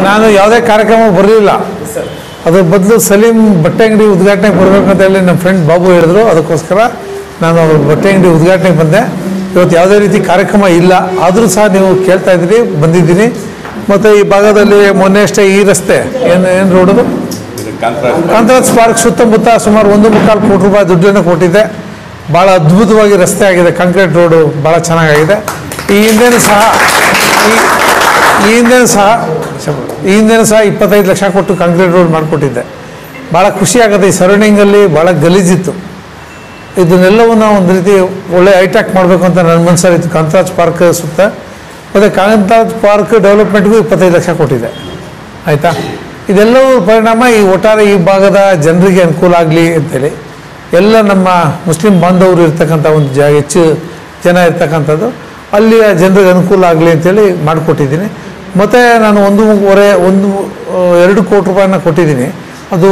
ನಾನು ಯಾವುದೇ ಕಾರ್ಯಕ್ರಮ ಬರಲಿಲ್ಲ ಅದ್ರ ಬದಲು ಸಲೀಂ ಬಟ್ಟೆ ಅಂಗಡಿ ಉದ್ಘಾಟನೆಗೆ ಬರ್ಬೇಕಂತ ಹೇಳಿ ನಮ್ಮ ಫ್ರೆಂಡ್ ಬಾಬು ಹೇಳಿದ್ರು ಅದಕ್ಕೋಸ್ಕರ ನಾನು ಅವ್ರ ಬಟ್ಟೆ ಅಂಗಡಿ ಉದ್ಘಾಟನೆಗೆ ಬಂದೆ ಇವತ್ತು ಯಾವುದೇ ರೀತಿ ಕಾರ್ಯಕ್ರಮ ಇಲ್ಲ ಆದರೂ ಸಹ ನೀವು ಕೇಳ್ತಾ ಇದ್ದೀರಿ ಬಂದಿದ್ದೀನಿ ಮತ್ತು ಈ ಭಾಗದಲ್ಲಿ ಮೊನ್ನೆ ಅಷ್ಟೇ ಈ ರಸ್ತೆ ಏನು ಏನು ರೋಡು ಕಾಂತರಾಜ್ ಪಾರ್ಕ್ ಸುತ್ತಮುತ್ತ ಸುಮಾರು ಒಂದು ಮುಕ್ಕಾಲು ಕೋಟಿ ರೂಪಾಯಿ ದುಡ್ಡನ್ನು ಕೊಟ್ಟಿದ್ದೆ ಭಾಳ ಅದ್ಭುತವಾಗಿ ರಸ್ತೆ ಆಗಿದೆ ಕಾಂಕ್ರೀಟ್ ರೋಡು ಭಾಳ ಚೆನ್ನಾಗಾಗಿದೆ ಈ ಹಿಂದೆನೂ ಸಹ ಈ- ಈ ಹಿಂದೆನೂ ಸಹ ಈ ಹಿಂದೆನೂ ಸಹ ಇಪ್ಪತ್ತೈದು ಲಕ್ಷ ಕೊಟ್ಟು ಕಾಂಕ್ರೀಟ್ ರೋಡ್ ಮಾಡಿಕೊಟ್ಟಿದ್ದೆ ಭಾಳ ಖುಷಿ ಆಗುತ್ತೆ ಈ ಸರೌಂಡಿಂಗಲ್ಲಿ ಭಾಳ ಗಲೀಜಿತ್ತು ಇದನ್ನೆಲ್ಲವನ್ನ ಒಂದು ರೀತಿ ಒಳ್ಳೆ ಹೈಟ್ಯಾಕ್ ಮಾಡಬೇಕು ಅಂತ ನನ್ನ ಮನಸ್ಸಲ್ಲಿತ್ತು ಕಾಂತರಾಜ್ ಪಾರ್ಕ್ ಸುತ್ತ ಮತ್ತು ಕಾಂತರಾಜ್ ಪಾರ್ಕ್ ಡೆವಲಪ್ಮೆಂಟ್ಗೂ ಇಪ್ಪತ್ತೈದು ಲಕ್ಷ ಕೊಟ್ಟಿದೆ ಆಯಿತಾ ಇದೆಲ್ಲವೂ ಪರಿಣಾಮ ಈ ಒಟ್ಟಾರೆ ಈ ಭಾಗದ ಜನರಿಗೆ ಅನುಕೂಲ ಆಗಲಿ ಅಂತೇಳಿ ಎಲ್ಲ ನಮ್ಮ ಮುಸ್ಲಿಂ ಬಾಂಧವರು ಇರ್ತಕ್ಕಂಥ ಒಂದು ಜ ಹೆಚ್ಚು ಜನ ಇರ್ತಕ್ಕಂಥದ್ದು ಅಲ್ಲಿಯ ಜನರಿಗೆ ಅನುಕೂಲ ಆಗಲಿ ಅಂತೇಳಿ ಮಾಡಿಕೊಟ್ಟಿದ್ದೀನಿ ಮತ್ತು ನಾನು ಒಂದೂವರೆ ಒಂದು ಆ, ಎರಡು ಕೋಟಿ ರೂಪಾಯಿನ ಕೊಟ್ಟಿದ್ದೀನಿ ಅದು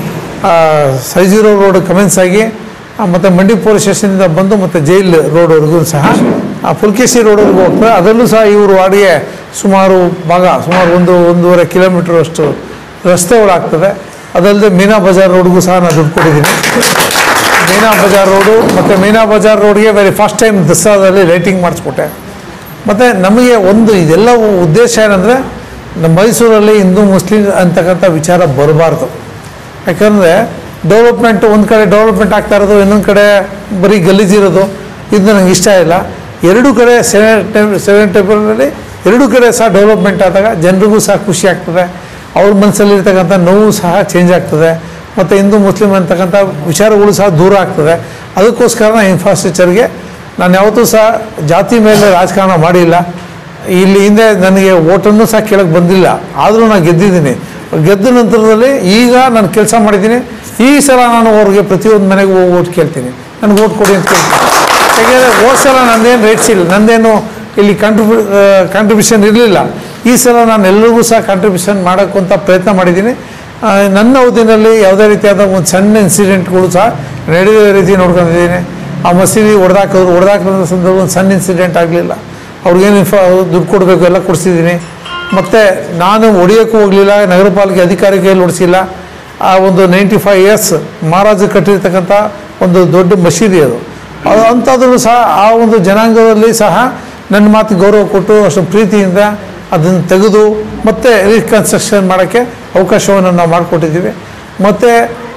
ಸೈಜೀರೋ ರೋಡ್ ಕಮೆನ್ಸ್ ಆಗಿ ಮತ್ತು ಮಂಡಿ ಪೊಲೀಸ್ ಸ್ಟೇಷನಿಂದ ಬಂದು ಮತ್ತು ಜೈಲ್ ರೋಡ್ವರೆಗೂ ಸಹ ಆ ಪುಲ್ಕೇಶಿ ರೋಡ್ವರೆಗೂ ಹೋಗ್ತದೆ ಅದರಲ್ಲೂ ಸಹ ಇವರು ವಾಡಿಗೆ ಸುಮಾರು ಭಾಗ ಸುಮಾರು ಒಂದು ಒಂದೂವರೆ ಕಿಲೋಮೀಟ್ರ್ ಅಷ್ಟು ರಸ್ತೆಗಳಾಗ್ತದೆ ಅದಲ್ಲದೆ ಮೀನಾ ಬಜಾರ್ ರೋಡ್ಗೂ ಸಹ ನಾನು ದುಡ್ಡು ಕೊಟ್ಟಿದ್ದೀನಿ ಮೀನಾ ಬಜಾರ್ ರೋಡು ಮತ್ತು ಮೀನಾ ಬಜಾರ್ ರೋಡ್ಗೆ ವೆರಿ ಫಸ್ಟ್ ಟೈಮ್ ದಸರಾದಲ್ಲಿ ಲೈಟಿಂಗ್ ಮಾಡಿಸ್ಕೊಟ್ಟೆ ಮತ್ತು ನಮಗೆ ಒಂದು ಇದೆಲ್ಲ ಉದ್ದೇಶ ಏನಂದರೆ ನಮ್ಮ ಮೈಸೂರಲ್ಲಿ ಹಿಂದೂ ಮುಸ್ಲಿಂ ಅಂತಕ್ಕಂಥ ವಿಚಾರ ಬರಬಾರ್ದು ಯಾಕಂದರೆ ಡೆವಲಪ್ಮೆಂಟ್ ಒಂದು ಕಡೆ ಡೆವಲಪ್ಮೆಂಟ್ ಆಗ್ತಾ ಇರೋದು ಇನ್ನೊಂದು ಕಡೆ ಬರೀ ಗಲೀಜಿರೋದು ಇದು ನನಗೆ ಇಷ್ಟ ಇಲ್ಲ ಎರಡೂ ಕಡೆ ಸೆವೆನ್ ಟೈಮ್ ಸೆವೆನ್ ಟೇಬಲ್ನಲ್ಲಿ ಎರಡೂ ಕಡೆ ಸಹ ಡೆವಲಪ್ಮೆಂಟ್ ಆದಾಗ ಜನರಿಗೂ ಸಹ ಖುಷಿ ಆಗ್ತದೆ ಅವ್ರ ಮನಸ್ಸಲ್ಲಿರ್ತಕ್ಕಂಥ ನೋವು ಸಹ ಚೇಂಜ್ ಆಗ್ತದೆ ಮತ್ತು ಹಿಂದೂ ಮುಸ್ಲಿಂ ಅಂತಕ್ಕಂಥ ವಿಚಾರಗಳು ಸಹ ದೂರ ಆಗ್ತದೆ ಅದಕ್ಕೋಸ್ಕರ ನಾನು ಇನ್ಫ್ರಾಸ್ಟ್ರಕ್ಚರ್ಗೆ ನಾನು ಯಾವತ್ತೂ ಸಹ ಜಾತಿ ಮೇಲೆ ರಾಜಕಾರಣ ಮಾಡಿಲ್ಲ ಇಲ್ಲಿ ಹಿಂದೆ ನನಗೆ ಓಟನ್ನು ಸಹ ಕೇಳಕ್ಕೆ ಬಂದಿಲ್ಲ ಆದರೂ ನಾನು ಗೆದ್ದಿದ್ದೀನಿ ಗೆದ್ದ ನಂತರದಲ್ಲಿ ಈಗ ನಾನು ಕೆಲಸ ಮಾಡಿದ್ದೀನಿ ಈ ಸಲ ನಾನು ಅವ್ರಿಗೆ ಪ್ರತಿಯೊಂದು ಮನೆಗೆ ಹೋಗಿ ಓಟ್ ಕೇಳ್ತೀನಿ ನನಗೆ ಓಟ್ ಕೊಡಿ ಅಂತ ಕೇಳ್ತೀನಿ ಯಾಕೆಂದರೆ ಹೋದ ಸಲ ನಂದೇನು ರೇಟ್ಸ್ ಇಲ್ಲ ನಂದೇನು ಇಲ್ಲಿ ಕಾಂಟ್ರಿಬ್ಯೂ ಕಾಂಟ್ರಿಬ್ಯೂಷನ್ ಇರಲಿಲ್ಲ ಈ ಸಲ ನಾನು ಎಲ್ಲರಿಗೂ ಸಹ ಕಾಂಟ್ರಿಬ್ಯೂಷನ್ ಮಾಡೋಕ್ಕಂತ ಪ್ರಯತ್ನ ಮಾಡಿದ್ದೀನಿ ಆ, ನನ್ನ ಅವಧಿನಲ್ಲಿ ಯಾವುದೇ ರೀತಿಯಾದ ಒಂದು ಸಣ್ಣ ಇನ್ಸಿಡೆಂಟ್ಗಳು ಸಹ ನಡೆಯುವ ರೀತಿ ನೋಡ್ಕೊಂಡಿದ್ದೀನಿ ಆ ಮಸೀದಿ ಹೊಡೆದಾಕಿದ್ರು ಹೊಡೆದಾಕಿದ ಸಂದರ್ಭ ಒಂದು ಸಣ್ಣ ಇನ್ಸಿಡೆಂಟ್ ಆಗಲಿಲ್ಲ ಅವ್ರಿಗೇನು ಇನ್ಫ ದುಡ್ಡು ಕೊಡಬೇಕು ಎಲ್ಲ ಕೊಡಿಸಿದ್ದೀನಿ ಮತ್ತು ನಾನು ಹೊಡೆಯೋಕ್ಕೂ ಹೋಗಲಿಲ್ಲ ನಗರ ಪಾಲಿಕೆ ಅಧಿಕಾರಿ ಕೈಯಲ್ಲಿ ಹೊಡಿಸಿಲ್ಲ ಆ ಒಂದು ನೈಂಟಿ ಫೈವ್ ಇಯರ್ಸ್ ಮಹಾರಾಜ ಕಟ್ಟಿರ್ತಕ್ಕಂಥ ಒಂದು ದೊಡ್ಡ ಮಸೀದಿ ಅದು ಅದು ಅಂಥದ್ರೂ ಸಹ ಆ ಒಂದು ಜನಾಂಗದಲ್ಲಿ ಸಹ ನನ್ನ ಮಾತು ಗೌರವ ಕೊಟ್ಟು ಅಷ್ಟು ಪ್ರೀತಿಯಿಂದ ಅದನ್ನು ತೆಗೆದು ಮತ್ತೆ ರೀಕನ್ಸ್ಟ್ರಕ್ಷನ್ ಮಾಡೋಕ್ಕೆ ಅವಕಾಶವನ್ನು ನಾವು ಮಾಡಿಕೊಟ್ಟಿದ್ದೀವಿ ಮತ್ತು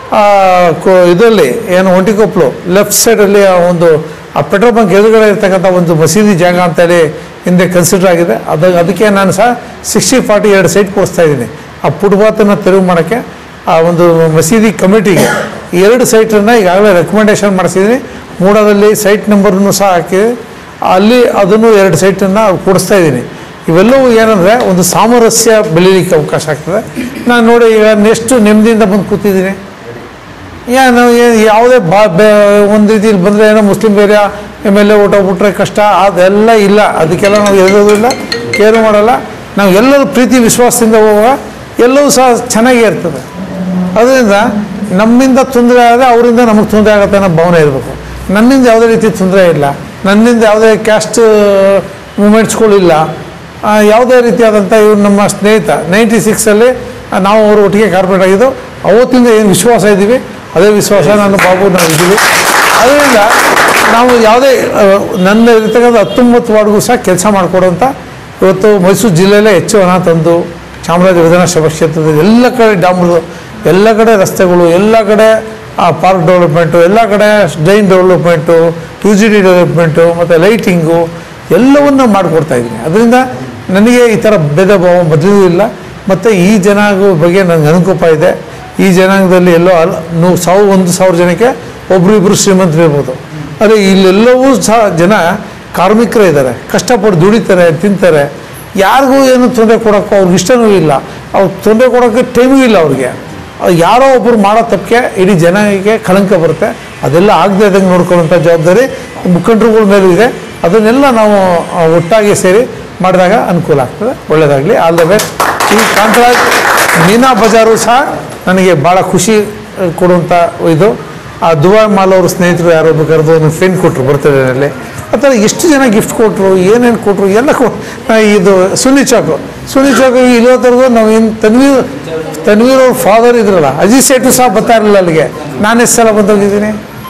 ಇದರಲ್ಲಿ ಏನು ಒಂಟಿಕೊಪ್ಪಲು ಲೆಫ್ಟ್ ಸೈಡಲ್ಲಿ ಆ ಒಂದು ಆ ಪೆಟ್ರೋಲ್ ಬಂಕ್ ಎದುರುಗಡೆ ಇರ್ತಕ್ಕಂಥ ಒಂದು ಮಸೀದಿ ಜಾಗ ಅಂತೇಳಿ ಹಿಂದೆ ಕನ್ಸಿಡರ್ ಆಗಿದೆ ಅದು ಅದಕ್ಕೆ ನಾನು ಸಹ ಸಿಕ್ಸ್ಟಿ ಫಾರ್ಟಿ ಎರಡು ಸೈಟ್ ಕೊಡಿಸ್ತಾ ಇದ್ದೀನಿ ಆ ಫುಟ್ಪಾತನ್ನು ತೆರವು ಮಾಡೋಕ್ಕೆ ಆ ಒಂದು ಮಸೀದಿ ಕಮಿಟಿಗೆ ಎರಡು ಸೈಟನ್ನು ಈಗಾಗಲೇ ರೆಕಮೆಂಡೇಷನ್ ಮಾಡಿಸಿದ್ದೀನಿ ಮೂಡಾದಲ್ಲಿ ಸೈಟ್ ನಂಬರನ್ನು ಸಹ ಹಾಕಿ ಅಲ್ಲಿ ಅದನ್ನು ಎರಡು ಸೈಟನ್ನು ಕೂಡಿಸ್ತಾ ಇದ್ದೀನಿ ಇವೆಲ್ಲವೂ ಏನಂದರೆ ಒಂದು ಸಾಮರಸ್ಯ ಬೆಳೀಲಿಕ್ಕೆ ಅವಕಾಶ ಆಗ್ತದೆ ನಾನು ನೋಡಿ ಈಗ ನೆಕ್ಸ್ಟ್ ನೆಮ್ಮದಿಯಿಂದ ಬಂದು ಕೂತಿದ್ದೀನಿ ಏನು ಏ- ಯಾವುದೇ ಬಾ ಬೇ ಒಂದು ರೀತಿಲಿ ಬಂದರೆ ಏನೋ Muslim area M L A ಊಟ ಬಿಟ್ರೆ ಕಷ್ಟ ಅದೆಲ್ಲ ಇಲ್ಲ ಅದಕ್ಕೆಲ್ಲ ನಾವು ಎದುರೋದು ಇಲ್ಲ ಕೇರು ಮಾಡಲ್ಲ ನಾವು ಎಲ್ಲರೂ ಪ್ರೀತಿ ವಿಶ್ವಾಸದಿಂದ ಹೋಗುವ ಎಲ್ಲವೂ ಸಹ ಚೆನ್ನಾಗೇ ಇರ್ತದೆ ಅದರಿಂದ ನಮ್ಮಿಂದ ತೊಂದರೆ ಆದರೆ ಅವರಿಂದ ನಮಗೆ ತೊಂದರೆ ಆಗುತ್ತೆ ಅನ್ನೋ ಭಾವನೆ ಇರಬೇಕು ನನ್ನಿಂದ ಯಾವುದೇ ರೀತಿ ತೊಂದರೆ ಇಲ್ಲ ನನ್ನಿಂದ ಯಾವುದೇ ಕ್ಯಾಸ್ಟ್ ಮೂಮೆಂಟ್ಸ್ಗಳಿಲ್ಲ ಆ, ಯಾವುದೇ ರೀತಿಯಾದಂಥ ಇವ್ರು ನಮ್ಮ ಸ್ನೇಹಿತ ನೈಂಟಿ ಸಿಕ್ಸಲ್ಲಿ ನಾವು ಅವರು ಒಟ್ಟಿಗೆ ಕಾರ್ಪೊರೇಟ್ ಆಗಿದ್ದು ಅವತ್ತಿಂದ ಏನು ವಿಶ್ವಾಸ ಇದ್ದೀವಿ ಅದೇ ವಿಶ್ವಾಸ ನಾನು ಬಾಬು ನಾವು ಇದ್ದೀವಿ ಅದರಿಂದ ನಾವು ಯಾವುದೇ ಆ, ನನ್ನ ಇರ್ತಕ್ಕಂಥ ಹತ್ತೊಂಬತ್ತು ವಾರ್ಡ್ಗೂ ಸಹ ಕೆಲಸ ಮಾಡಿಕೊಡುವಂಥ ಇವತ್ತು ಮೈಸೂರು ಜಿಲ್ಲೆಯಲ್ಲೇ ಹೆಚ್ಚು ಹಣ ತಂದು ಚಾಮರಾಜ ವಿಧಾನಸಭಾ ಕ್ಷೇತ್ರದ ಎಲ್ಲ ಕಡೆ ಡಾಮ್ಗಳು ಎಲ್ಲ ಕಡೆ ರಸ್ತೆಗಳು ಎಲ್ಲ ಕಡೆ ಆ ಪಾರ್ಕ್ ಡೆವಲಪ್ಮೆಂಟು ಎಲ್ಲ ಕಡೆ drain development U G D development ಮತ್ತು ಲೈಟಿಂಗು ಎಲ್ಲವನ್ನು ಮಾಡಿಕೊಡ್ತಾ ಇದ್ದೀನಿ ಅದರಿಂದ ನನಗೆ ಈ ಥರ ಭೇದ ಭಾವ ಮೊದಲೂ ಇಲ್ಲ ಮತ್ತು ಈ ಜನಾಂಗ ಬಗ್ಗೆ ನನಗೆ ಅನುಕೂಪ ಇದೆ ಈ ಜನಾಂಗದಲ್ಲಿ ಎಲ್ಲೋ ಅಲ್ ನೂ ಸಾವಿರ ಒಂದು ಸಾವಿರ ಜನಕ್ಕೆ ಒಬ್ರು ಇಬ್ಬರು ಶ್ರೀಮಂತರು ಇರ್ಬೋದು ಆದರೆ ಇಲ್ಲೆಲ್ಲವೂ ಸಹ ಜನ ಕಾರ್ಮಿಕರೇ ಇದ್ದಾರೆ ಕಷ್ಟಪಟ್ಟು ದುಡಿತಾರೆ ತಿಂತಾರೆ ಯಾರಿಗೂ ಏನು ತೊಂದರೆ ಕೊಡೋಕ್ಕೋ ಅವ್ರಿಗೆ ಇಷ್ಟನೂ ಇಲ್ಲ ಅವ್ರಿಗೆ ತೊಂದರೆ ಕೊಡೋಕ್ಕೆ ಟೈಮೂ ಇಲ್ಲ ಅವ್ರಿಗೆ ಅವ್ರು ಯಾರೋ ಒಬ್ಬರು ಮಾಡೋ ತಪ್ಪಿಗೆ ಇಡೀ ಜನಕ್ಕೆ ಕಳಂಕ ಬರುತ್ತೆ ಅದೆಲ್ಲ ಆಗದೆ ಇದ್ದಂಗೆ ನೋಡ್ಕೊಳ್ಳೋಂಥ ಜವಾಬ್ದಾರಿ ಮುಖಂಡರುಗಳ ಮೇಲೂ ಇದೆ ಅದನ್ನೆಲ್ಲ ನಾವು ಆ, ಒಟ್ಟಾಗಿ ಸೇರಿ ಮಾಡಿದಾಗ ಅನುಕೂಲ ಆಗ್ತದೆ ಒಳ್ಳೆಯದಾಗಲಿ ಆಲ್ ದ ಬೆಸ್ಟ್ ಈ ಕಾಂತರಾಜ್ ಮೀನಾ ಬಜಾರು ಸಹ ನನಗೆ ಭಾಳ ಖುಷಿ ಆ, ಕೊಡುವಂಥ ಇದು ಆ ದುಬೈ ಮಾಲ್ ಅವ್ರ ಸ್ನೇಹಿತರು ಯಾರೋ ಕರೆದು ಒಂದು ಫೆನ್ ಕೊಟ್ಟರು ಬರ್ತಡೇನಲ್ಲಿ ಆ ಥರ ಎಷ್ಟು ಜನ ಗಿಫ್ಟ್ ಕೊಟ್ಟರು ಏನೇನು ಕೊಟ್ಟರು ಎಲ್ಲ ಕೊ ಆ, ಇದು ಸುನಿ ಚಾಕು ಸುನಿ ಚಾಕು ಇಲ್ಲಿವರೆಗೂ ನಾವು ಏನು ತನ್ವೀರ್ ತನ್ವೀರ್ ಅವ್ರ ಫಾದರ್ ಇದ್ರಲ್ಲ ಅಜಿತ್ ಸೇಠು ಸಹ ಬರ್ತಾ ಇರಲಿಲ್ಲ ಅಲ್ಲಿಗೆ ನಾನು ಎಷ್ಟು ಸಲ ಬಂದೋಗಿದ್ದೀನಿ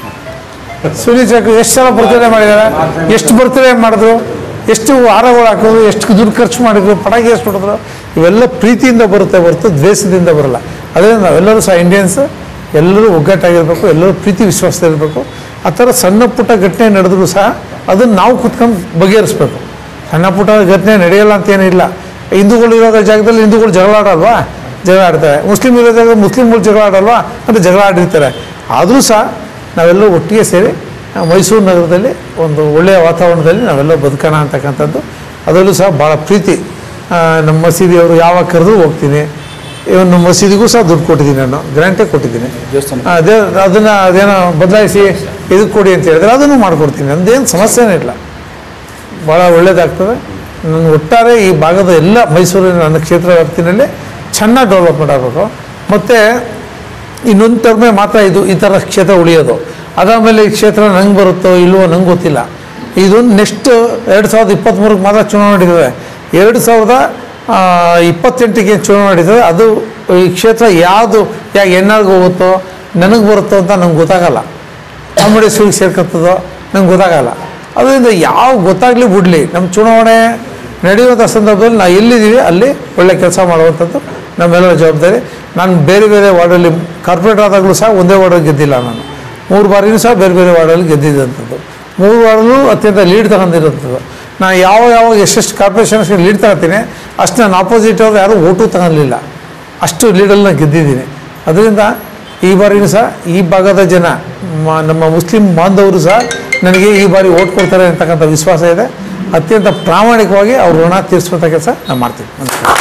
ಸುನಿ ಚಾಕು ಎಷ್ಟು ಸಲ ಬರ್ತಡೇ ಮಾಡಿದ್ದಾರೆ ಎಷ್ಟು ಬರ್ತಡೇ ಮಾಡಿದ್ರು ಎಷ್ಟು ಹಾರಗಳು ಹಾಕಿದ್ರು ಎಷ್ಟು ದುಡ್ಡು ಖರ್ಚು ಮಾಡಿದ್ರು ಪಟಾಕಿ ಎಷ್ಟು ಹೊಡೆದ್ರು ಇವೆಲ್ಲ ಪ್ರೀತಿಯಿಂದ ಬರುತ್ತೆ ಹೊರತು ದ್ವೇಷದಿಂದ ಬರಲ್ಲ ಅದರಿಂದ ನಾವೆಲ್ಲರೂ ಸಹ ಇಂಡಿಯನ್ಸ್ ಎಲ್ಲರೂ ಒಗ್ಗಟ್ಟಾಗಿರಬೇಕು ಎಲ್ಲರೂ ಪ್ರೀತಿ ವಿಶ್ವಾಸದಲ್ಲಿರಬೇಕು ಆ ಥರ ಸಣ್ಣ ಪುಟ್ಟ ಘಟನೆ ನಡೆದ್ರು ಸಹ ಅದನ್ನು ನಾವು ಕುತ್ಕೊಂಡು ಬಗೆಹರಿಸ್ಬೇಕು ಸಣ್ಣ ಪುಟ್ಟ ಘಟನೆ ನಡೆಯಲ್ಲ ಅಂತ ಏನಿಲ್ಲ ಹಿಂದೂಗಳು ಇರೋ ಜಾಗದಲ್ಲಿ ಹಿಂದೂಗಳು ಜಗಳ ಆಡಲ್ವಾ ಜಗಳ ಆಡ್ತಾರೆ ಮುಸ್ಲಿಮ್ ಇರೋ ಜಾಗದಲ್ಲಿ ಮುಸ್ಲಿಮ್ಗಳು ಜಗಳ ಆಡಲ್ವಾ ಅಂತ ಜಗಳ ಆಡಿರ್ತಾರೆ ಆದರೂ ಸಹ ನಾವೆಲ್ಲರೂ ಒಟ್ಟಿಗೆ ಸೇರಿ ಆ, ಮೈಸೂರು ನಗರದಲ್ಲಿ ಒಂದು ಒಳ್ಳೆಯ ವಾತಾವರಣದಲ್ಲಿ ನಾವೆಲ್ಲ ಬದುಕೋಣ ಅಂತಕ್ಕಂಥದ್ದು ಅದರಲ್ಲೂ ಸಹ ಭಾಳ ಪ್ರೀತಿ ಆ, ನಮ್ಮ ಮಸೀದಿಯವರು ಯಾವಾಗ ಕರೆದ್ರೂ ಹೋಗ್ತೀನಿ ಇವನು ನಮ್ಮ ಮಸೀದಿಗೂ ಸಹ ದುಡ್ಡು ಕೊಟ್ಟಿದ್ದೀನಿ ನಾನು ಗ್ರಾಂಟೇ ಕೊಟ್ಟಿದ್ದೀನಿ ದೇವಸ್ಥಾನ ಅದೇ ಅದನ್ನು ಅದೇನೋ ಬದಲಾಯಿಸಿ ಇದಕ್ಕೆ ಕೊಡಿ ಅಂತ ಹೇಳಿದ್ರೆ ಅದನ್ನು ಮಾಡಿಕೊಡ್ತೀನಿ ನಂದೇನು ಸಮಸ್ಯೆನೇ ಇಲ್ಲ ಭಾಳ ಒಳ್ಳೆಯದಾಗ್ತದೆ ನನ್ನ ಒಟ್ಟಾರೆ ಈ ಭಾಗದ ಎಲ್ಲ ಮೈಸೂರಿನ ನನ್ನ ಕ್ಷೇತ್ರ ವ್ಯಾಪ್ತಿನಲ್ಲಿ ಚೆನ್ನಾಗಿ ಡೆವಲಪ್ಮೆಂಟ್ ಆಗಬೇಕು ಮತ್ತು ಇನ್ನೊಂದು ಟರ್ಮೆ ಮಾತ್ರ ಇದು ಈ ಥರ ಕ್ಷೇತ್ರ ಉಳಿಯೋದು ಅದಾದಮೇಲೆ ಈ ಕ್ಷೇತ್ರ ನಂಗೆ ಬರುತ್ತೋ ಇಲ್ವೋ ನಂಗೆ ಗೊತ್ತಿಲ್ಲ ಇದೊಂದು ನೆಕ್ಸ್ಟ್ ಎರಡು ಸಾವಿರದ ಇಪ್ಪತ್ತ್ಮೂರಕ್ಕೆ ಮಾತ್ರ ಚುನಾವಣೆ ನಡೀತದೆ ಎರಡು ಸಾವಿರದ ಆ, ಇಪ್ಪತ್ತೆಂಟಿಗೆ ಚುನಾವಣೆ ನಡೀತದೆ ಅದು ಈ ಕ್ಷೇತ್ರ ಯಾವುದು ಯಾ ಎನ್ನಾರ್ಗೆ ಹೋಗುತ್ತೋ ನನಗೆ ಬರುತ್ತೋ ಅಂತ ನಂಗೆ ಗೊತ್ತಾಗಲ್ಲ ಕಾಂಬಿಡೇಶ್ವರಿಗೆ ಸೇರ್ಕೊತದೋ ನಂಗೆ ಗೊತ್ತಾಗಲ್ಲ ಅದರಿಂದ ಯಾವ ಗೊತ್ತಾಗಲಿ ಬಿಡಲಿ ನಮ್ಮ ಚುನಾವಣೆ ನಡೆಯುವಂಥ ಸಂದರ್ಭದಲ್ಲಿ ನಾವು ಎಲ್ಲಿದ್ದೀವಿ ಅಲ್ಲಿ ಒಳ್ಳೆ ಕೆಲಸ ಮಾಡುವಂಥದ್ದು ನಮ್ಮೆಲ್ಲರ ಜವಾಬ್ದಾರಿ ನಾನು ಬೇರೆ ಬೇರೆ ವಾರ್ಡಲ್ಲಿ ಕಾರ್ಪೊರೇಟರ್ ಆದಾಗಲೂ ಸಹ ಒಂದೇ ವಾರ್ಡಲ್ಲಿ ಗೆದ್ದಿಲ್ಲ ನಾನು ಮೂರು ಬಾರಿಯೂ ಸಹ ಬೇರೆ ಬೇರೆ ವಾರ್ಡಲ್ಲಿ ಗೆದ್ದಿದ್ದಂಥದ್ದು ಮೂರು ವಾರ್ಡಲ್ಲೂ ಅತ್ಯಂತ ಲೀಡ್ ತಗೊಂಡಿರೋಂಥದ್ದು ನಾನು ಯಾವ ಯಾವ ಎಷ್ಟೆಷ್ಟು ಕಾರ್ಪೊರೇಷನ್ಸ್ಗೆ ಲೀಡ್ ತಗೋತೀನಿ ಅಷ್ಟು ನಾನು ಆಪೋಸಿಟ್ ಅವ್ರು ಯಾರೂ ಓಟು ತಗೊಳ್ಳಿಲ್ಲ ಅಷ್ಟು ಲೀಡಲ್ಲಿ ನಾನು ಗೆದ್ದಿದ್ದೀನಿ ಅದರಿಂದ ಈ ಬಾರಿಯೂ ಸಹ ಈ ಭಾಗದ ಜನ ಮ- ನಮ್ಮ ಮುಸ್ಲಿಂ ಬಾಂಧವರು ಸಹ ನನಗೆ ಈ ಬಾರಿ ಓಟ್ ಕೊಡ್ತಾರೆ ಅಂತಕ್ಕಂಥ ವಿಶ್ವಾಸ ಇದೆ ಅತ್ಯಂತ ಪ್ರಾಮಾಣಿಕವಾಗಿ ಅವ್ರ ಋಣ ತೀರಿಸುವಂಥ ಕೆಲಸ ನಾನು ಮಾಡ್ತೀನಿ ನಮಸ್ಕಾರ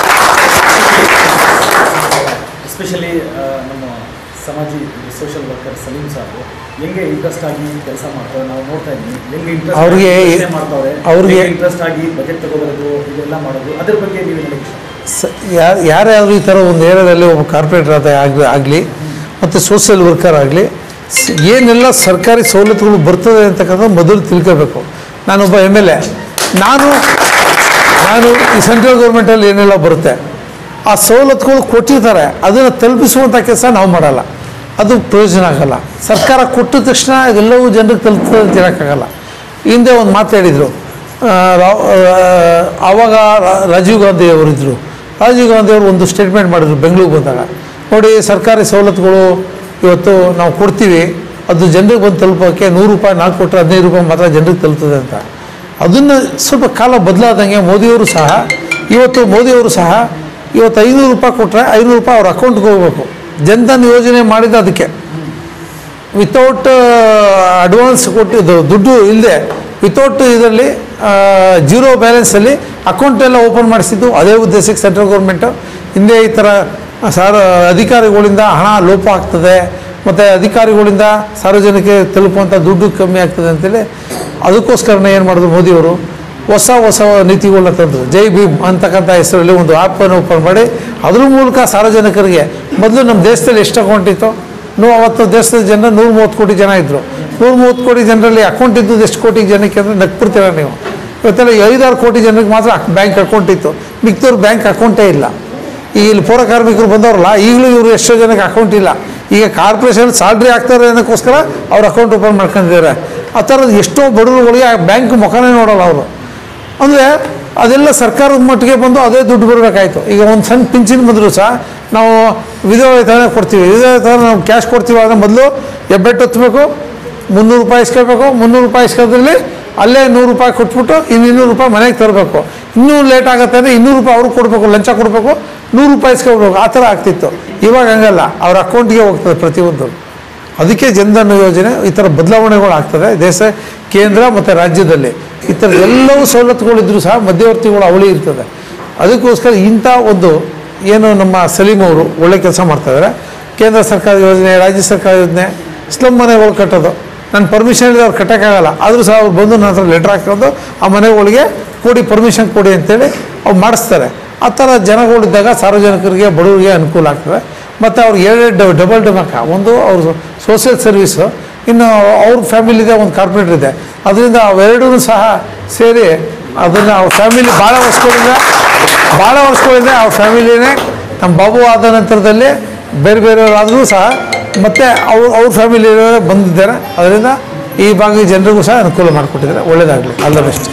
ಎಸ್ಪೆಷಲಿ ನಮ್ಮ ಸಮಾಜಿ ಸೋಷಿಯಲ್ ವರ್ಕರ್ ಸಲೀಂ ಸಾಬ್ ಹೆಂಗೆ ಇಂಟ್ರೆಸ್ಟ್ ಆಗಿ ಕೆಲಸ ಮಾಡ್ತಾರೆ ನಾವು ನೋಡ್ತಾ ಇದ್ದೀವಿ ಹೆಂಗೆ ಇಂಟ್ರೆಸ್ಟ್ ಅವ್ರಿಗೆ- ಮಾಡ್ತಾವ್ರೆ ಅವ್ರಿಗೆ- ಇಂಟ್ರೆಸ್ಟ್ ಆಗಿ ಬಜೆಟ್ ತಗೋಬರೋದು ಇದೆಲ್ಲ ಮಾಡೋದು ಅದ್ರ ಬಗ್ಗೆ ನೀವು ಹೇಳಕ್ಕೆ ಇಷ್ಟ ಸ ಯಾರು ಯಾರ್ಯಾರು ಈ ಥರ ಒಂದು ಏರಿಯಾದಲ್ಲಿ ಒಬ್ಬ ಕಾರ್ಪೊರೇಟರ್ ಆದ ಆಗಲಿ ಆಗಲಿ ಮತ್ತು ಸೋಷಿಯಲ್ ವರ್ಕರ್ ಆಗಲಿ ಏನೆಲ್ಲ ಸರ್ಕಾರಿ ಸವಲತ್ತುಗಳು ಬರ್ತದೆ ಅಂತಕ್ಕಂಥದ್ದು ಮೊದಲು ತಿಳ್ಕೋಬೇಕು ನಾನೊಬ್ಬ ಎಮ್ ಎಲ್ ಎ ನಾನು ನಾನು ಈ ಸೆಂಟ್ರಲ್ ಗೌರ್ಮೆಂಟಲ್ಲಿ ಏನೆಲ್ಲ ಬರುತ್ತೆ ಆ ಸವಲತ್ತುಗಳು ಕೊಟ್ಟಿರ್ತಾರೆ ಅದನ್ನು ತಲುಪಿಸುವಂಥ ಕೆಲಸ ನಾವು ಮಾಡಲ್ಲ ಅದು ಪ್ರಯೋಜನ ಆಗಲ್ಲ ಸರ್ಕಾರ ಕೊಟ್ಟ ತಕ್ಷಣ ಎಲ್ಲವೂ ಜನರಿಗೆ ತಲುಪ್ತದೆ ಅಂತ ಹೇಳೋಕ್ಕಾಗಲ್ಲ ಹಿಂದೆ ಒಂದು ಮಾತು ಹೇಳಿದರು ಆ, ರಾವ್- ಆ, ಆವಾಗ ರಾ- ರಾಜೀವ್ ಗಾಂಧಿ ಅವರಿದ್ದರು ರಾಜೀವ್ ಗಾಂಧಿ ಅವರು ಒಂದು ಸ್ಟೇಟ್ಮೆಂಟ್ ಮಾಡಿದ್ರು ಬೆಂಗಳೂರಿಗೆ ಬಂದಾಗ ನೋಡಿ ಸರ್ಕಾರಿ ಸವಲತ್ತುಗಳು ಇವತ್ತು ನಾವು ಕೊಡ್ತೀವಿ ಅದು ಜನರಿಗೆ ಬಂದು ತಲುಪೋಕ್ಕೆ ನೂರು ರೂಪಾಯಿ ನಾಲ್ಕು ಕೊಟ್ಟರೆ ಹದಿನೈದು ರೂಪಾಯಿ ಮಾತ್ರ ಜನರಿಗೆ ತಲುಪ್ತದೆ ಅಂತ ಅದನ್ನು ಸ್ವಲ್ಪ ಕಾಲ ಬದಲಾದಂಗೆ ಮೋದಿಯವರು ಸಹ ಇವತ್ತು ಮೋದಿಯವರು ಸಹ ಇವತ್ತು ಐನೂರು ರೂಪಾಯಿ ಕೊಟ್ಟರೆ ಐನೂರು ರೂಪಾಯಿ ಅವ್ರ ಅಕೌಂಟ್ಗೆ ಹೋಗ್ಬೇಕು ಜನ್ಧನ್ ಯೋಜನೆ ಮಾಡಿದ ಅದಕ್ಕೆ ವಿತೌಟ್ ಅಡ್ವಾನ್ಸ್ ಕೊಟ್ಟಿದ್ದು ದುಡ್ಡು ಇಲ್ಲದೆ ವಿತೌಟ್ ಇದರಲ್ಲಿ ಜೀರೋ ಬ್ಯಾಲೆನ್ಸಲ್ಲಿ ಅಕೌಂಟ್ ಎಲ್ಲ ಓಪನ್ ಮಾಡಿಸಿದ್ದು ಅದೇ ಉದ್ದೇಶಕ್ಕೆ ಸೆಂಟ್ರಲ್ ಗೌರ್ಮೆಂಟು ಹಿಂದೆ ಈ ಥರ ಸಾರ ಅಧಿಕಾರಿಗಳಿಂದ ಹಣ ಲೋಪ ಆಗ್ತದೆ ಮತ್ತು ಅಧಿಕಾರಿಗಳಿಂದ ಸಾರ್ವಜನಿಕರಿಗೆ ತಲುಪುವಂಥ ದುಡ್ಡು ಕಮ್ಮಿ ಆಗ್ತದೆ ಅಂತೇಳಿ ಅದಕ್ಕೋಸ್ಕರನೇ ಏನು ಮಾಡಿದ್ರು ಮೋದಿಯವರು ಹೊಸ ಹೊಸ ನೀತಿಗಳನ್ನ ತಂದರು ಜೈ ಭೀಮ್ ಅಂತಕ್ಕಂಥ ಹೆಸರಲ್ಲಿ ಒಂದು ಆ್ಯಪನ್ನು ಓಪನ್ ಮಾಡಿ ಅದ್ರ ಮೂಲಕ ಸಾರ್ವಜನಿಕರಿಗೆ ಮೊದಲು ನಮ್ಮ ದೇಶದಲ್ಲಿ ಎಷ್ಟು ಅಕೌಂಟ್ ಇತ್ತು ನೂ ಅವತ್ತು ದೇಶದ ಜನ ನೂರ ಮೂವತ್ತು ಕೋಟಿ ಜನ ಇದ್ದರು ನೂರ ಮೂವತ್ತು ಕೋಟಿ ಜನರಲ್ಲಿ ಅಕೌಂಟ್ ಇದ್ದದ್ದು ಎಷ್ಟು ಕೋಟಿ ಜನಕ್ಕೆ ಅಂದರೆ ನಗ್ಬಿಡ್ತೀರ ನೀವು ಇವತ್ತೆಲ್ಲ ಐದಾರು ಕೋಟಿ ಜನರಿಗೆ ಮಾತ್ರ ಬ್ಯಾಂಕ್ ಅಕೌಂಟ್ ಇತ್ತು ಮಿಕ್ದವ್ರು ಬ್ಯಾಂಕ್ ಅಕೌಂಟೇ ಇಲ್ಲ ಈಗ ಇಲ್ಲಿ ಪೌರ ಕಾರ್ಮಿಕರು ಬಂದವರಲ್ಲ ಈಗಲೂ ಇವರು ಎಷ್ಟೋ ಜನಕ್ಕೆ ಅಕೌಂಟ್ ಇಲ್ಲ ಈಗ ಕಾರ್ಪೊರೇಷನ್ ಸ್ಯಾಲ್ರಿ ಆಗ್ತಾರೆ ಅನ್ನೋಕ್ಕೋಸ್ಕರ ಅವ್ರ ಅಕೌಂಟ್ ಓಪನ್ ಮಾಡ್ಕೊಂಡಿದ್ದಾರೆ ಆ ಥರದ್ದು ಎಷ್ಟೋ ಬಡವರುಗಳಿಗೆ ಆ ಬ್ಯಾಂಕ್ ಮುಖನೇ ನೋಡಲ್ಲ ಅವರು ಅಂದರೆ ಅದೆಲ್ಲ ಸರ್ಕಾರದ ಮಟ್ಟಿಗೆ ಬಂದು ಅದೇ ದುಡ್ಡು ಬರಬೇಕಾಯ್ತು ಈಗ ಒಂದು ಸಣ್ಣ ಪಿಂಚಿನ್ ಬಂದರೂ ಸಹ ನಾವು ವಿಧವಾ ವೇತನ ಕೊಡ್ತೀವಿ ವಿಧವಾ ವೇತನ ನಾವು ಕ್ಯಾಶ್ ಕೊಡ್ತೀವಿ ಆದರೆ ಮೊದಲು ಹೆಬ್ಬೆಟ್ಟು ಹೊತ್ತಬೇಕು ಮುನ್ನೂರು ರೂಪಾಯಿ ಇಸ್ಕೋಬೇಕು ಮುನ್ನೂರು ರೂಪಾಯಿ ಇಸ್ಕೋದ್ರಲ್ಲಿ ಅಲ್ಲೇ ನೂರು ರೂಪಾಯಿ ಕೊಟ್ಬಿಟ್ಟು ಇನ್ನು ಇನ್ನೂರು ರೂಪಾಯಿ ಮನೆಗೆ ತರಬೇಕು ಇನ್ನೂ ಲೇಟ್ ಆಗುತ್ತೆ ಅಂದರೆ ಇನ್ನೂರು ರೂಪಾಯಿ ಅವ್ರಿಗೆ ಕೊಡಬೇಕು ಲಂಚ ಕೊಡಬೇಕು ನೂರು ರೂಪಾಯಿ ಇಸ್ಕೊಬೇಕು ಆ ಥರ ಆಗ್ತಿತ್ತು ಇವಾಗ ಹಂಗಲ್ಲ ಅವ್ರ ಅಕೌಂಟ್ಗೆ ಹೋಗ್ತದೆ ಪ್ರತಿಯೊಂದು ಅದಕ್ಕೆ ಜನ್ಧನ್ ಯೋಜನೆ ಈ ಥರ ಬದಲಾವಣೆಗಳು ಆಗ್ತದೆ ದೇಶ ಕೇಂದ್ರ ಮತ್ತು ರಾಜ್ಯದಲ್ಲಿ ಈ ಥರ ಎಲ್ಲವೂ ಸವಲತ್ತುಗಳಿದ್ರೂ ಸಹ ಮಧ್ಯವರ್ತಿಗಳು ಅವಳಿ ಇರ್ತದೆ ಅದಕ್ಕೋಸ್ಕರ ಇಂಥ ಒಂದು ಏನು ನಮ್ಮ ಸಲೀಂ ಅವರು ಒಳ್ಳೆ ಕೆಲಸ ಮಾಡ್ತಾಯಿದ್ದಾರೆ ಕೇಂದ್ರ ಸರ್ಕಾರ ಯೋಜನೆ ರಾಜ್ಯ ಸರ್ಕಾರ ಯೋಜನೆ ಸ್ಲಮ್ ಮನೆಗಳು ಕಟ್ಟೋದು ನಾನು ಪರ್ಮಿಷನ್ ಇಲ್ಲದೆ ಅವ್ರು ಕಟ್ಟೋಕ್ಕಾಗಲ್ಲ ಆದರೂ ಸಹ ಅವ್ರು ಬಂದು ನನ್ನ ಹತ್ರ ಲೆಟ್ರ್ ಹಾಕೊಂಡು ಆ ಮನೆಗಳಿಗೆ ಕೊಡಿ ಪರ್ಮಿಷನ್ ಕೊಡಿ ಅಂತೇಳಿ ಅವ್ರು ಮಾಡಿಸ್ತಾರೆ ಆ ಥರ ಜನಗಳಿದ್ದಾಗ ಸಾರ್ವಜನಿಕರಿಗೆ ಬಡವರಿಗೆ ಅನುಕೂಲ ಆಗ್ತದೆ ಮತ್ತು ಅವ್ರಿಗೆ ಎರಡೆರಡು ಡಬಲ್ ಧಮಾಕ ಒಂದು ಅವರು ಸೋಷಿಯಲ್ ಸರ್ವೀಸು ಇನ್ನು ಅವ್ರ ಫ್ಯಾಮಿಲಿ ಇದೆ ಒಂದು ಕಾರ್ಪೊರೇಟರ್ ಇದೆ ಅದರಿಂದ ಅವೆರಡೂ ಸಹ ಸೇರಿ ಅದನ್ನು ಅವ್ರ ಫ್ಯಾಮಿಲಿ ಭಾಳ ವರ್ಷಗಳಿಂದ ಭಾಳ ವರ್ಷಗಳಿಂದ ಅವ್ರ ಫ್ಯಾಮಿಲಿನೇ ನಮ್ಮ ಬಾಬು ಆದ ನಂತರದಲ್ಲಿ ಬೇರೆ ಬೇರೆಯವರಾದರೂ ಸಹ ಮತ್ತೆ ಅವ್ರ ಅವ್ರ ಫ್ಯಾಮಿಲಿ ಬಂದಿದ್ದಾರೆ ಅದರಿಂದ ಈ ಭಾಗದ ಜನರಿಗೂ ಸಹ ಅನುಕೂಲ ಮಾಡಿಕೊಟ್ಟಿದ್ದಾರೆ ಒಳ್ಳೆಯದಾಗಲಿ ಆಲ್ ದ ಬೆಸ್ಟ್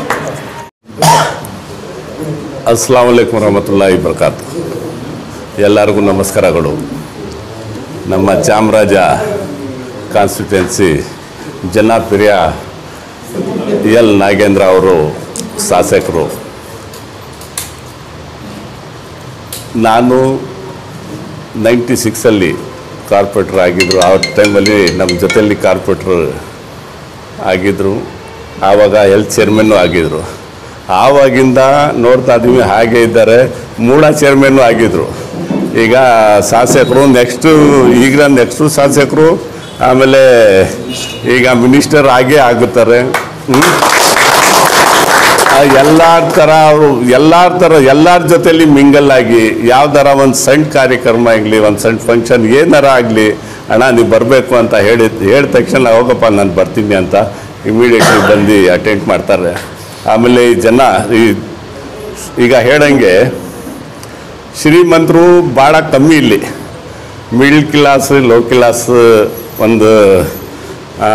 ಅಸ್ಲಾಂ ವಲೈಕುಮ್ ವರಹಮತುಲ್ಲಾಹಿ ಬರ್ಕಾತು ಎಲ್ಲರಿಗೂ ನಮಸ್ಕಾರಗಳು ನಮ್ಮ ಚಾಮರಾಜ ಕಾನ್ಸ್ಟಿಟ್ಯುನ್ಸಿ ಜನಪ್ರಿಯ ಎಲ್ ನಾಗೇಂದ್ರ ಅವರು ಶಾಸಕರು ನಾನು ನೈಂಟಿ ಸಿಕ್ಸಲ್ಲಿ ಕಾರ್ಪೊರೇಟ್ರ್ ಆಗಿದ್ದರು ಆ ಟೈಮಲ್ಲಿ ನಮ್ಮ ಜೊತೆಯಲ್ಲಿ ಕಾರ್ಪೊರೇಟ್ರ್ ಆಗಿದ್ದರು ಆವಾಗ ಹೆಲ್ತ್ ಚೇರ್ಮನ್ನು ಆಗಿದ್ದರು ಆವಾಗಿಂದ ನೋಡ್ತಾ ಇದ್ದೀವಿ ಹಾಗೆ ಇದ್ದಾರೆ ಮೂಡ ಚೇರ್ಮನ್ನು ಆಗಿದ್ದರು ಈಗ ಶಾಸಕರು ನೆಕ್ಸ್ಟು ಈಗ ನೆಕ್ಸ್ಟು ಶಾಸಕರು ಆಮೇಲೆ ಈಗ ಮಿನಿಸ್ಟರ್ ಆಗೇ ಆಗುತ್ತಾರೆ ಹ್ಮ್? ಆ ಎಲ್ಲಾರ ಥರ ಅವರು ಎಲ್ಲಾರ ಥರ ಎಲ್ಲಾರ ಜೊತೆಲಿ ಮಿಂಗಲ್ ಆಗಿ ಯಾವ್ದಾರ ಒಂದು ಸಣ್ಣ ಕಾರ್ಯಕ್ರಮ ಆಗಲಿ ಒಂದು ಸಣ್ಣ ಫಂಕ್ಷನ್ ಏನಾರ ಆಗಲಿ ಅಣ್ಣ ನೀವು ಬರಬೇಕು ಅಂತ ಹೇಳಿ ಹೇಳಿದ ತಕ್ಷಣ ಹೋಗಪ್ಪ ನಾನು ಬರ್ತೀನಿ ಅಂತ ಇಮಿಡಿಯೇಟ್ಲಿ ಬಂದು ಅಟೆಂಡ್ ಮಾಡ್ತಾರೆ ಆಮೇಲೆ ಈ ಜನ ಈ ಈಗ ಹೇಳಂಗೆ ಶ್ರೀಮಂತರು ಭಾಳ ಕಮ್ಮಿ ಇಲ್ಲಿ ಮಿಡ್ಲ್ ಕ್ಲಾಸ್ ಲೋ ಕ್ಲಾಸ್ ಒಂದು ಆ,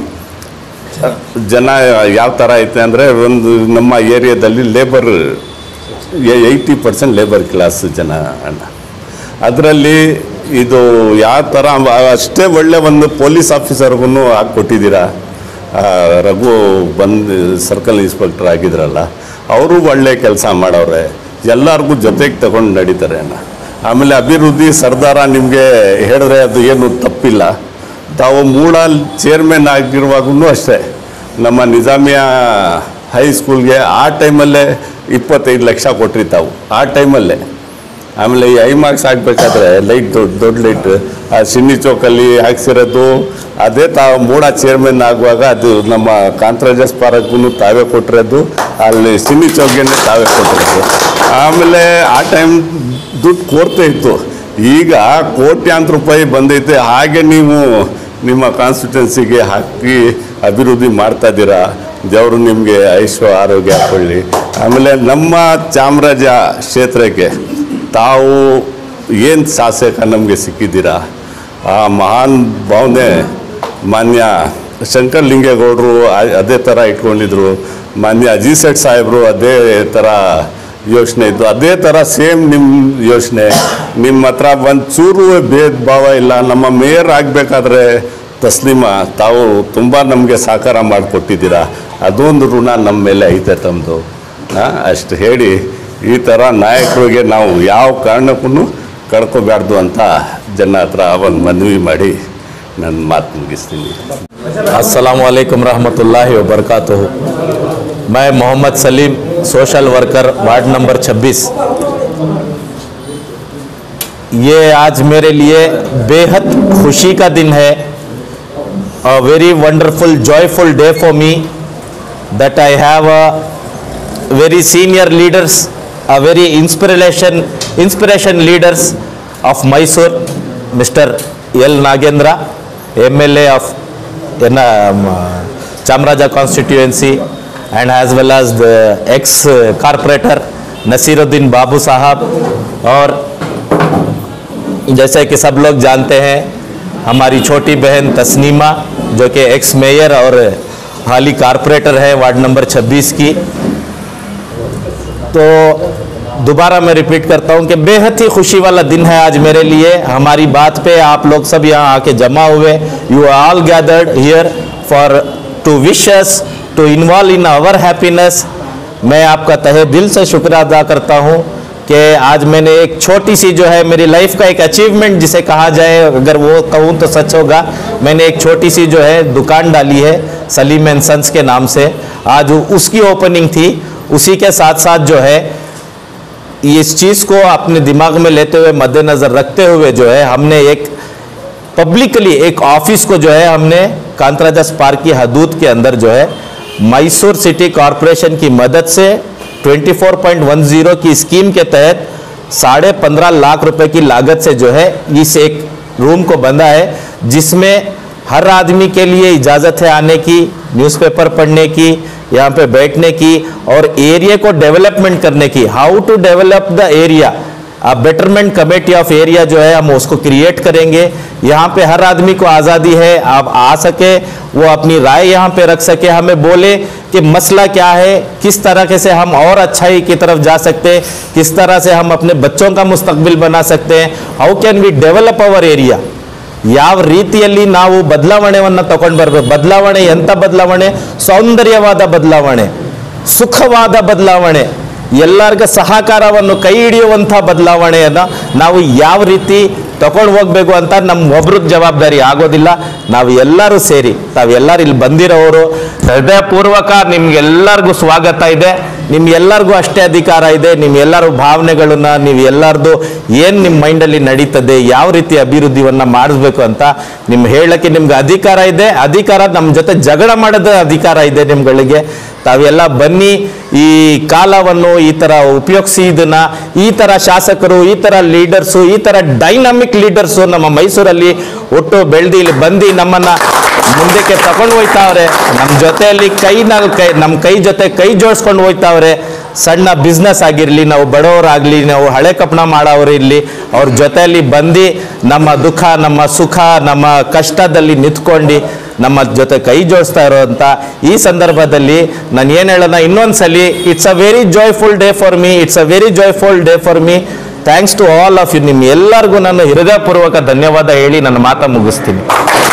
ಜನ ಯಾವ ಥರ ಐತೆ ಅಂದರೆ ಒಂದು ನಮ್ಮ ಏರಿಯಾದಲ್ಲಿ labour eighty percent labour class ಜನ ಅಣ್ಣ ಅದರಲ್ಲಿ ಇದು ಯಾವ ಥರ ಅಷ್ಟೇ ಒಳ್ಳೆ ಒಂದು ಪೊಲೀಸ್ ಆಫೀಸರ್ಗೂ ಹಾಕ್ಕೊಟ್ಟಿದ್ದೀರಾ ಆ, ರಘು ಬಂದು ಸರ್ಕಲ್ ಇನ್ಸ್ಪೆಕ್ಟರ್ ಆಗಿದ್ರಲ್ಲ ಅವರು ಒಳ್ಳೆ ಕೆಲಸ ಮಾಡವ್ರೆ ಎಲ್ಲರಿಗೂ ಜೊತೆಗೆ ತಗೊಂಡು ನಡೀತಾರೆ ಅಣ್ಣ ಆಮೇಲೆ ಅಭಿವೃದ್ಧಿ ಸರ್ದಾರ ನಿಮಗೆ ಹೇಳಿದ್ರೆ ಅದು ಏನು ತಪ್ಪಿಲ್ಲ ತಾವು ಮೂಡ ಚೇರ್ಮನ್ ಆಗಿರುವಾಗೂ ಅಷ್ಟೇ ನಮ್ಮ ನಿಜಾಮಿಯಾ ಹೈಸ್ಕೂಲ್ಗೆ ಆ ಟೈಮಲ್ಲೇ ಇಪ್ಪತ್ತೈದು ಲಕ್ಷ ಕೊಟ್ರಿ ತಾವು ಆ ಟೈಮಲ್ಲೇ ಆಮೇಲೆ ಈ ಐ ಮಾರ್ಕ್ಸ್ ಹಾಕ್ಬೇಕಾದ್ರೆ ಲೈಟ್ ದೊಡ್ಡ ದೊಡ್ಡ ಲೈಟ್ ಆ ಸಿನ್ನಿ ಚೌಕಲ್ಲಿ ಹಾಕ್ಸಿರೋದು ಅದೇ ತಾವು ಮೂಡ ಚೇರ್ಮನ್ ಆಗುವಾಗ ಅದು ನಮ್ಮ ಕಾಂತರಾಜಸ್ ಪಾರ್ಕ್ಗೂ ತಾವೇ ಕೊಟ್ಟಿರೋದು ಅಲ್ಲಿ ಸಿನ್ನಿ ಚೌಕಿಯನ್ನೇ ತಾವೇ ಕೊಟ್ಟಿರೋದು ಆಮೇಲೆ ಆ ಟೈಮ್ ದುಡ್ಡು ಕೋರ್ತೆ ಇತ್ತು ಈಗ ಕೋಟ್ಯಾಂತರ ರೂಪಾಯಿ ಬಂದೈತೆ ಹಾಗೆ ನೀವು ನಿಮ್ಮ ಕಾನ್ಸ್ಟಿಟ್ಯೂನ್ಸಿಗೆ ಹಾಕಿ ಅಭಿವೃದ್ಧಿ ಮಾಡ್ತಾ ಇದ್ದೀರಾ ದೇವರು ನಿಮಗೆ ಐಶ್ವ ಆರೋಗ್ಯ ಹಾಕೊಳ್ಳಿ ಆಮೇಲೆ ನಮ್ಮ ಚಾಮರಾಜ ಕ್ಷೇತ್ರಕ್ಕೆ ತಾವು ಏನು ಶಾಸಕ ನಮಗೆ ಸಿಕ್ಕಿದ್ದೀರಾ ಆ ಮಹಾನ್ ಭಾವನೆ ಮಾನ್ಯ ಶಂಕರ್ ಲಿಂಗೇಗೌಡರು ಆ- ಅದೇ ಥರ ಇಟ್ಕೊಂಡಿದ್ರು ಮಾನ್ಯ ಅಜೀತ್ ಶೆಟ್ ಸಾಹೇಬರು ಅದೇ ಥರ ಯೋಚನೆ ಇತ್ತು ಅದೇ ಥರ ಸೇಮ್ ನಿಮ್ಮ ಯೋಚನೆ ನಿಮ್ಮ ಹತ್ರ ಒಂದು ಚೂರು ಭೇದ ಭಾವ ಇಲ್ಲ ನಮ್ಮ ಮೇಯರ್ ಆಗಬೇಕಾದ್ರೆ ತಸ್ಲಿಮಾ ತಾವು ತುಂಬ ನಮಗೆ ಸಹಕಾರ ಮಾಡಿಕೊಟ್ಟಿದ್ದೀರಾ ಅದೊಂದು ಋಣ ನಮ್ಮ ಮೇಲೆ ಐತೆ ತಮ್ಮದು ಅಷ್ಟು ಹೇಳಿ ಈ ಥರ ನಾಯಕರಿಗೆ ನಾವು ಯಾವ ಕಾರಣಕ್ಕೂ ಕಳ್ಕೊಬಾರ್ದು ಅಂತ ಜನ ಹತ್ರ ಒಂದು ಮನವಿ ಮಾಡಿ ನನ್ನ ಮಾತು ಮುಗಿಸ್ತೀನಿ अस्सलाम वालेकुम रहमतुल्लाहि व बरकातुहू मैं Mohammed Salim social worker ward number 26 ये आज मेरे लिए बेहद खुशी का दिन है a very wonderful joyful day for me that I have a very senior leaders, a very inspiration, inspiration leaders of Mysore, Mr. L. Nagendra, MLA of in, um, Chamraja constituency and as well as the ex-corporator Nasiruddin Babu Sahab और जैसे कि सब लोग जानते हैं हमारी छोटी बहन तस्नीमा जो कि एक्स मेयर और हाली कारपोरेटर है वार्ड नंबर 26 की तो दोबारा मैं रिपीट करता हूं कि बेहद ही खुशी वाला दिन है आज मेरे लिए हमारी बात पे आप लोग सब यहाँ आके जमा हुए you are all gathered here for to wishes to involve in our happiness मैं आपका तहे दिल से शुक्र अदा करता हूँ कि आज मैंने एक छोटी सी जो है मेरी लाइफ का एक अचीवमेंट जिसे कहा जाए अगर वो कहूँ तो सच होगा मैंने एक छोटी सी जो है दुकान डाली है सलीम एंड सन्स के नाम से आज उसकी ओपनिंग थी उसी के साथ साथ जो है इस चीज़ को अपने दिमाग में लेते हुए मद्देनज़र रखते हुए जो है हमने एक पब्लिकली एक ऑफिस को जो है हमने कांतराजस पार्क की हदूद के अंदर जो है मैसूर सिटी कॉरपोरेशन की मदद से 24.10 की स्कीम के तहत साढ़े पंद्रह लाख रुपए की लागत से जो है इस एक रूम को बंधा है जिसमें हर आदमी के लिए इजाज़त है आने की न्यूज़पेपर पढ़ने की यहाँ पे बैठने की और एरिया को डेवलपमेंट करने की how to develop the area अब बेटरमेंट कमेटी ऑफ एरिया जो है हम उसको क्रिएट करेंगे यहाँ पे हर आदमी को आज़ादी है आप आ सके वो अपनी राय यहाँ पे रख सके हमें बोले कि मसला क्या है किस तरह के से हम और अच्छाई की तरफ जा सकते हैं किस तरह से हम अपने बच्चों का मुस्तकबिल बना सकते हैं how can we develop our area ಯಾವ ರೀತಿಯಲ್ಲಿ ನಾವು ಬದಲಾವಣೆಯನ್ನು ತಗೊಂಡು ಬರಬೇಕು ಬದಲಾವಣೆ ಎಂಥ ಬದಲಾವಣೆ ಸೌಂದರ್ಯವಾದ ಬದಲಾವಣೆ ಸುಖವಾದ ಬದಲಾವಣೆ ಎಲ್ಲರಿಗೂ ಸಹಕಾರವನ್ನು ಕೈ ಹಿಡಿಯುವಂಥ ಬದಲಾವಣೆಯನ್ನು ನಾವು ಯಾವ ರೀತಿ ತಗೊಂಡು ಹೋಗ್ಬೇಕು ಅಂತ ನಮ್ಮ ಒಬ್ರಿಗೆ ಜವಾಬ್ದಾರಿ ಆಗೋದಿಲ್ಲ ನಾವು ಎಲ್ಲರೂ ಸೇರಿ ತಾವೆಲ್ಲರೂ ಇಲ್ಲಿ ಬಂದಿರೋರು ಹೃದಯಪೂರ್ವಕ ನಿಮ್ಗೆಲ್ಲರಿಗೂ ಸ್ವಾಗತ ಇದೆ ನಿಮ್ಗೆಲ್ಲರಿಗೂ ಅಷ್ಟೇ ಅಧಿಕಾರ ಇದೆ ನಿಮ್ಮೆಲ್ಲರ ಭಾವನೆಗಳನ್ನ ನೀವು ಎಲ್ಲರದು ಏನು ನಿಮ್ಮ ಮೈಂಡಲ್ಲಿ ನಡೀತದೆ ಯಾವ ರೀತಿ ಅಭಿವೃದ್ಧಿವನ್ನ ಮಾಡಿಸ್ಬೇಕು ಅಂತ ನಿಮ್ ಹೇಳಕ್ಕೆ ನಿಮ್ಗೆ ಅಧಿಕಾರ ಇದೆ ಅಧಿಕಾರ ನಮ್ಮ ಜೊತೆ ಜಗಳ ಮಾಡೋದ ಅಧಿಕಾರ ಇದೆ ನಿಮ್ಗಳಿಗೆ ತಾವೆಲ್ಲ ಬನ್ನಿ ಈ ಕಾಲವನ್ನು ಈ ತರ ಉಪಯೋಗಿಸಿ ಇದನ್ನ ಈ ತರ ಶಾಸಕರು ಈ ತರ ಲೀಡರ್ಸು ಈ ತರ ಡೈನಾಮಿಕ್ ಲೀಡರ್ಸು ನಮ್ಮ ಮೈಸೂರಲ್ಲಿ ಒಟ್ಟು ಬೆಳೆದು ಇಲ್ಲಿ ಬಂದು ನಮ್ಮನ್ನ ಮುಂದಕ್ಕೆ ತಗೊಂಡು ಹೋಯ್ತಾವ್ರೆ ನಮ್ಮ ಜೊತೆಯಲ್ಲಿ ಕೈನ ಕೈ ನಮ್ಮ ಕೈ ಜೊತೆ ಕೈ ಜೋಡಿಸ್ಕೊಂಡು ಹೋಯ್ತಾವ್ರೆ ಸಣ್ಣ ಬಿಸ್ನೆಸ್ ಆಗಿರಲಿ ನಾವು ಬಡವರಾಗಲಿ ನಾವು ಹಳೆ ಕಪ್ಪಣ ಮಾಡೋರು ಇರಲಿ ಅವ್ರ ಜೊತೆಯಲ್ಲಿ ಬಂದು ನಮ್ಮ ದುಃಖ ನಮ್ಮ ಸುಖ ನಮ್ಮ ಕಷ್ಟದಲ್ಲಿ ನಿಂತ್ಕೊಂಡು ನಮ್ಮ ಜೊತೆ ಕೈ ಜೋಡಿಸ್ತಾ ಇರೋಂಥ ಈ ಸಂದರ್ಭದಲ್ಲಿ ನಾನು ಏನು ಹೇಳೋಣ ಇನ್ನೊಂದ್ಸಲಿ it's a very joyful day for me it's a very joyful day for me thanks to all of you ನಿಮ್ಮ ಎಲ್ಲರಿಗೂ ನಾನು ಹೃದಯಪೂರ್ವಕ ಧನ್ಯವಾದ ಹೇಳಿ ನನ್ನ ಮಾತ ಮುಗಿಸ್ತೀನಿ